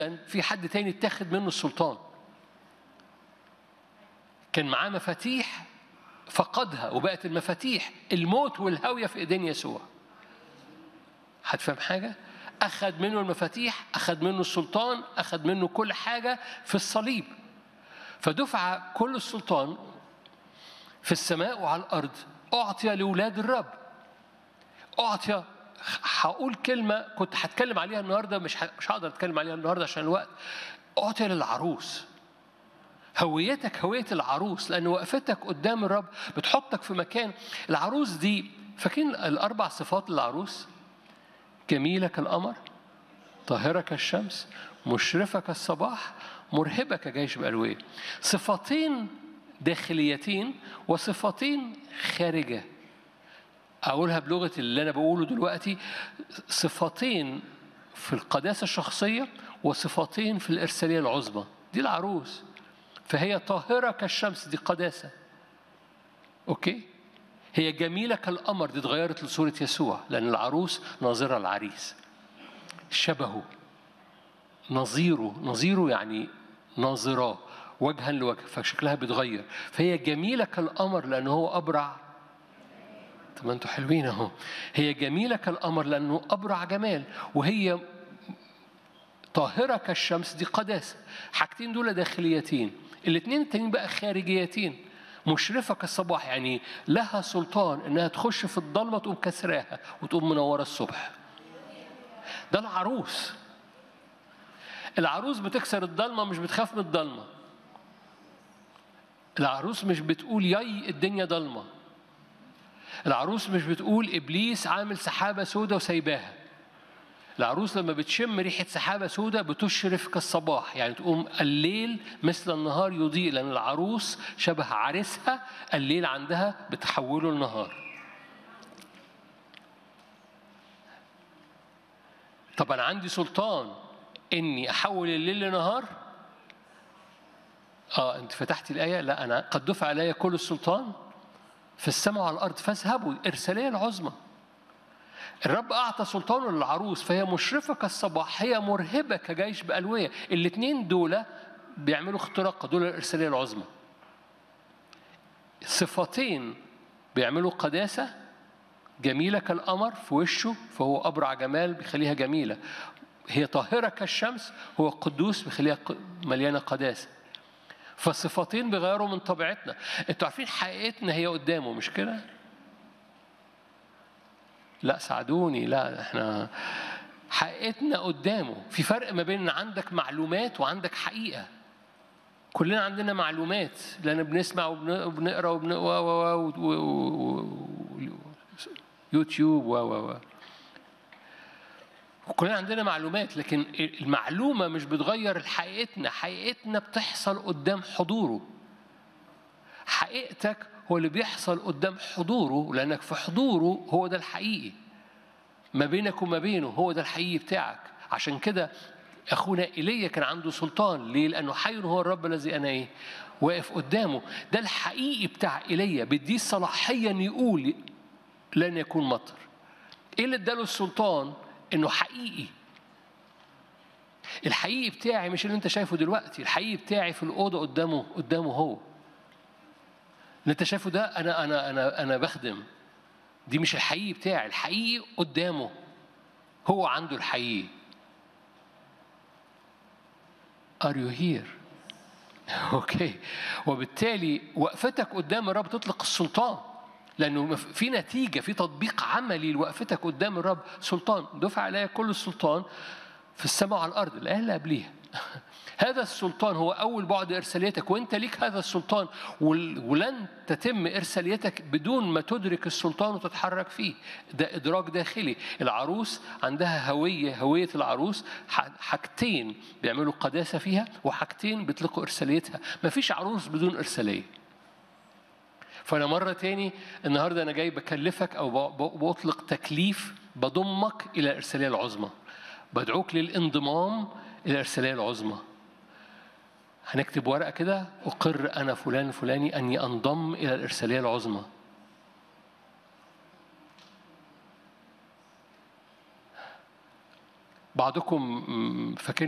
في حد تاني اتاخد منه السلطان كان معاه مفاتيح فقدها وبقت المفاتيح الموت والهاوية في ايدين يسوع هتفهم حاجة؟ أخذ منه المفاتيح أخذ منه السلطان أخذ منه كل حاجة في الصليب فدفع كل السلطان في السماء وعلى الأرض أعطي لأولاد الرب أعطي هقول كلمة كنت هتكلم عليها النهاردة مش مش هقدر أتكلم عليها النهاردة عشان الوقت أعطي للعروس هويتك هوية العروس لأن وقفتك قدام الرب بتحطك في مكان العروس دي فاكرين الأربع صفات للعروس جميلة كالقمر طاهرة كالشمس مشرفة كالصباح مرهبة كجيش بألوية صفتين داخليتين وصفتين خارجة أقولها بلغة اللي أنا بقوله دلوقتي صفتين في القداسة الشخصية وصفتين في الإرسالية العظمى دي العروس فهي طاهرة كالشمس دي قداسة أوكي هي جميلة كالقمر دي اتغيرت لصورة يسوع لأن العروس ناظرة العريس شبهه نظيره نظيره يعني ناظراه وجها لوجه فشكلها بيتغير فهي جميلة كالقمر لأنه هو أبرع طب ما انتوا حلوين اهو هي جميلة كالقمر لأنه أبرع جمال وهي طاهرة كالشمس دي قداسة حاجتين دول داخليتين الاثنين التانيين بقى خارجيتين مشرفة كالصباح يعني لها سلطان انها تخش في الضلمة تقوم كسراها وتقوم منورة الصبح ده العروس العروس بتكسر الضلمة مش بتخاف من الضلمة العروس مش بتقول ياي الدنيا ضلمة العروس مش بتقول إبليس عامل سحابة سودة وسايباها العروس لما بتشم ريحة سحابة سودة بتشرف كالصباح يعني تقوم الليل مثل النهار يضيء لأن العروس شبه عريسها الليل عندها بتحوله لنهار طب أنا عندي سلطان إني أحول الليل لنهار آه أنت فتحتي الآية لا أنا قد دفع علي كل السلطان في السماء وعلى الأرض فاذهبوا إرسالية العظمى الرب أعطى سلطانه للعروس فهي مشرفة كالصباح هي مرهبة كجيش بألوية الاثنين دول بيعملوا اختراق دول الإرسالية العظمى صفتين بيعملوا قداسة جميلة كالقمر في وشه فهو أبرع جمال بيخليها جميلة هي طاهرة كالشمس هو قدوس بيخليها مليانة قداسة فالصفتين بيغيروا من طبيعتنا انتوا عارفين حقيقتنا هي قدامه مش كده لا ساعدوني لا احنا حقيقتنا قدامه في فرق ما بين ان عندك معلومات وعندك حقيقه كلنا عندنا معلومات لان بنسمع وبنقرا وبن يوتيوب و و وكلنا عندنا معلومات لكن المعلومه مش بتغير حقيقتنا حقيقتنا بتحصل قدام حضوره حقيقتك هو اللي بيحصل قدام حضوره لأنك في حضوره هو ده الحقيقي ما بينك وما بينه هو ده الحقيقي بتاعك عشان كده أخونا إيليا كان عنده سلطان ليه؟ لأنه حي هو الرب الذي أنا إيه؟ واقف قدامه ده الحقيقي بتاع إيليا بيديه صلاحية إن يقول لن يكون مطر إيه اللي اداله السلطان؟ إنه حقيقي الحقيقي بتاعي مش اللي أنت شايفه دلوقتي الحقيقي بتاعي في الأوضة قدامه قدامه هو اللي انت شايفه ده انا انا انا انا بخدم دي مش الحقيقي بتاعي الحقيقي قدامه هو عنده الحقيقي Are you here؟ اوكي وبالتالي وقفتك قدام الرب تطلق السلطان لانه في نتيجه في تطبيق عملي لوقفتك قدام الرب سلطان دفع عليا كل السلطان في السماء وعلى الارض الايه اللي قبليها هذا السلطان هو أول بعد إرساليتك وأنت ليك هذا السلطان ولن تتم إرساليتك بدون ما تدرك السلطان وتتحرك فيه ده إدراك داخلي العروس عندها هوية هوية العروس حاجتين بيعملوا قداسة فيها وحاجتين بيطلقوا إرساليتها ما فيش عروس بدون إرسالية فأنا مرة تاني النهاردة أنا جاي بكلفك أو بطلق تكليف بضمك إلى الإرسالية العظمى بدعوك للانضمام إلى الإرسالية العظمى هنكتب ورقة كده أقر أنا فلان الفلاني أني أنضم إلى الإرسالية العظمى بعضكم فاكرين